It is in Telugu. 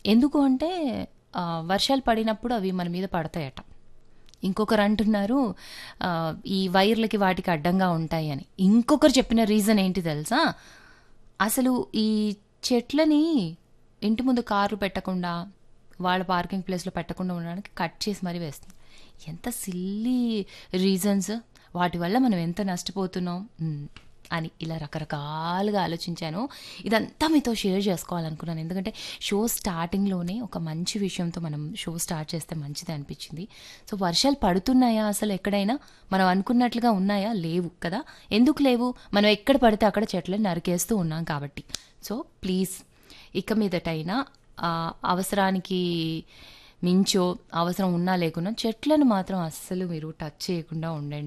ఎందుకు అంటే ఆ, వర్షాలు పడినప్పుడు అవి మన మీద పడతాయట ఇంకొకరు అంటున్నారు ఆ, ఈ వైర్లకి వాటికి అడ్డంగా ఉంటాయి అని ఇంకొకరు చెప్పిన రీజన్ ఏంటి తెలుసా అసలు ఈ చెట్లని ఇంటి ముందు కార్లు పెట్టకుండా వాళ్ళ పార్కింగ్ ప్లేస్లో పెట్టకుండా ఉండడానికి కట్ చేసి మరీ వేస్తుంది ఎంత సిల్లీ రీజన్స్ వాటి వల్ల మనం ఎంత నష్టపోతున్నాం మ్, అని ఇలా రకరకాలుగా ఆలోచించాను ఇదంతా మీతో షేర్ చేసుకోవాలనుకున్నాను ఎందుకంటే షో స్టార్టింగ్లోనే ఒక మంచి విషయంతో మనం షో స్టార్ట్ చేస్తే మంచిది అనిపించింది సో వర్షాలు పడుతున్నాయా అసలు ఎక్కడైనా మనం అనుకున్నట్లుగా ఉన్నాయా లేవు కదా ఎందుకు లేవు మనం ఎక్కడ పడితే అక్కడ చెట్లను నరికేస్తూ ఉన్నాం కాబట్టి సో ప్లీజ్ ఇక మీదటైనా ఆ, అవసరానికి మించో అవసరం ఉన్నా లేకున్నా చెట్లను మాత్రం అస్సలు మీరు టచ్ చేయకుండా ఉండండి